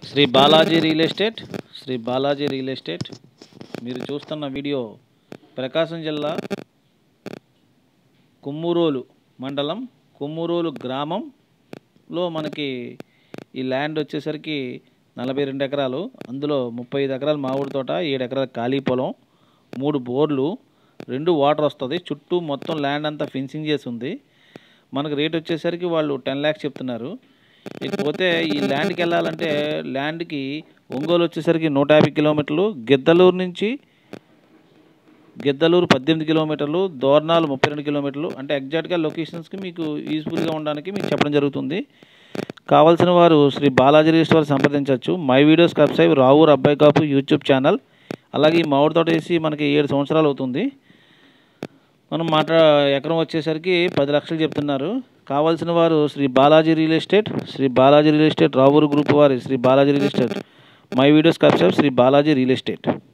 Shri Balaji real estate Shri Balaji real estate మీరు చూస్తున్న video ప్రకాశం జిల్లా కుమ్మూరోలు మండలం కుమ్మూరోలు గ్రామంలో మనకి ఈ ల్యాండ్ వచ్చేసరికి నలభై రెండు ఎకరాలు అందులో ముప్పై ఐదు ఎకరాలు మామిడి తోట ఏడు ఎకరాల ఖాళీ పొలం మూడు బోర్లు రెండు వాటర్ వస్తుంది చుట్టూ మొత్తం ల్యాండ్ అంతా ఫెన్సింగ్ చేసి ఉంది మనకు రేట్ వచ్చేసరికి వాళ్ళు టెన్ ల్యాక్స్ చెప్తున్నారు ఇకపోతే ఈ ల్యాండ్కి వెళ్ళాలంటే ల్యాండ్కి ఒంగోలు వచ్చేసరికి నూట యాభై కిలోమీటర్లు గిద్దలూరు నుంచి గిద్దలూరు పద్దెనిమిది కిలోమీటర్లు దోర్నాలు ముప్పై రెండు కిలోమీటర్లు అంటే ఎగ్జాక్ట్గా లొకేషన్స్కి మీకు యూజ్ఫుల్గా ఉండడానికి మీకు చెప్పడం జరుగుతుంది కావాల్సిన వారు శ్రీ బాలాజీ రిజిస్ట్ వారు సంప్రదించవచ్చు మై వీడియోస్ సబ్స్క్రైబ్ రావూర్ అబ్బాయి కాపు యూట్యూబ్ ఛానల్ అలాగే ఈ మామిడి తోట వేసి మనకి ఏడు సంవత్సరాలు అవుతుంది మనం మాట్లా ఎకరం వచ్చేసరికి పది లక్షలు చెప్తున్నారు కావాల్సిన వారు Shri Balaji real estate Shri Balaji real estate Ravuru group వారి Shri Balaji real estate my videos subscribe Shri Balaji real estate